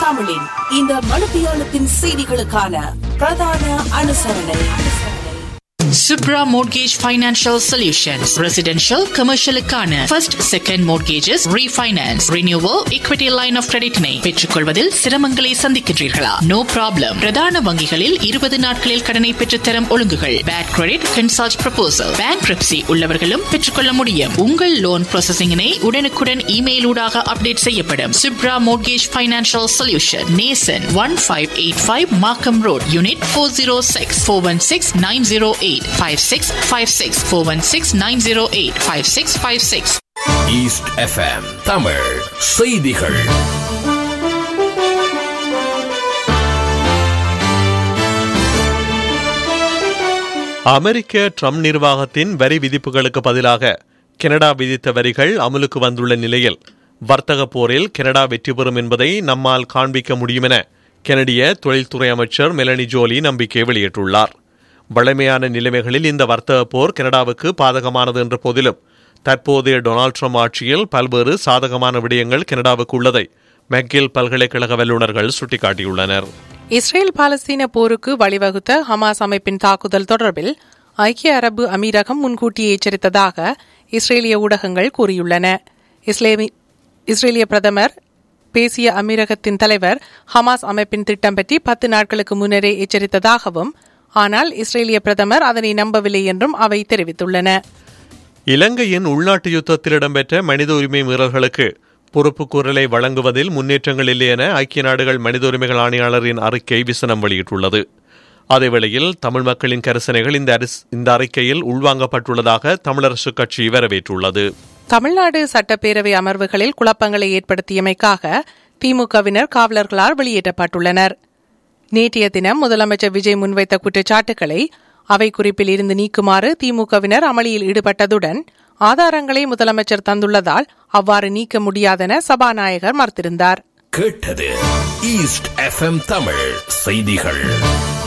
தமிழின் இந்த மணித்தியாலத்தின் செய்திகளுக்கான பிரதான அனுசரணை Subra Mortgage Financial Solutions. Residential, commercial-க்கான first, second mortgages, refinance, renewal, equity line of credit-னை பெற்றுக்கொள்வதில் சிரமங்களை சந்திக்கின்றீர்களா? No problem. பிரதான வங்கிகளில் 20 நாட்களில் கடனை பெற்றுத்தரும் ஒழுங்குகள். Bad credit, consult proposal. Bankruptcy உள்ளவர்களும் பெற்றுக்கொள்ள முடியும். உங்கள் லோன் ப்ராசஸிங்கினை உடனுக்குடன் இமெயில் ஊடாக அப்டேட் செய்யப்படும். Subra Mortgage Financial Solution. Nesan 1585 Markham Road, Unit 406 416 908 5656 416 908 5656 east FM Tamil செய்திகள் அமெரிக்க ட்ரம்ப் நிர்வாகத்தின் வரி விதிப்புகளுக்கு பதிலாக கனடா விதித்த வரிகள் அமலுக்கு வந்துள்ள நிலையில் வர்த்தக போரில் கனடா வெற்றி பெறும் என்பதை நம்மால் காண்பிக்க முடியும் என கனடிய தொழில்துறை அமைச்சர் மெலனி ஜோலி நம்பிக்கை வெளியிட்டுள்ளார் வழமையான நிலைமைகளில் இந்த வர்த்தக போர் கனடாவுக்கு பாதகமானது என்ற போதிலும் தற்போதைய டொனால்ட் ட்ரம்ப் ஆட்சியில் பல்வேறு சாதகமான விடயங்கள் கனடாவுக்கு உள்ளதை மெக்கில் பல்கலைக்கழக வல்லுநர்கள் சுட்டிக்காட்டியுள்ளனர் இஸ்ரேல் பாலஸ்தீன போருக்கு வழிவகுத்த ஹமாஸ் அமைப்பின் தாக்குதல் தொடர்பில் ஐக்கிய அரபு அமீரகம் முன்கூட்டியே எச்சரித்ததாக இஸ்ரேலிய ஊடகங்கள் கூறியுள்ளன இஸ்லேமி இஸ்ரேலிய பிரதமர் பேசிய அமீரகத்தின் தலைவர் ஹமாஸ் அமைப்பின் திட்டம் பற்றி பத்து நாட்களுக்கு முன்னரே எச்சரித்ததாகவும் ஆனால் இஸ்ரேலிய பிரதமர் அதனை நம்பவில்லை என்றும் அவை தெரிவித்துள்ளன இலங்கையின் உள்நாட்டு யுத்தத்தில் இடம்பெற்ற மனித உரிமை மீறல்களுக்கு பொறுப்பு குரலை வழங்குவதில் முன்னேற்றங்கள் இல்லை என ஐக்கிய நாடுகள் மனித உரிமைகள் ஆணையாளரின் அறிக்கை விசனம் வெளியிட்டுள்ளது அதேவேளையில் தமிழ் மக்களின் கரிசனைகள் இந்த அரிஸ்- இந்த அறிக்கையில் உள்வாங்கப்பட்டுள்ளதாக தமிழரசு கட்சி வரவேற்றுள்ளது தமிழ்நாடு சட்டப்பேரவை அமர்வுகளில் குழப்பங்களை ஏற்படுத்தியமைக்காக திமுகவினர் காவலர்களால் வெளியேற்றப்பட்டுள்ளனர் நேற்றைய தினம் முதலமைச்சர் விஜய் முன்வைத்த குற்றச்சாட்டுகளை அவை குறிப்பில் இருந்து நீக்குமாறு திமுகவினர் அமளியில் ஈடுபட்டதுடன் ஆதாரங்களை முதலமைச்சர் தந்துள்ளதால் அவ்வாறு நீக்க முடியாதென சபாநாயகர் மறுத்திருந்தார் கேட்டது ஈஸ்ட் எஃப்எம் தமிழ் செய்திகள்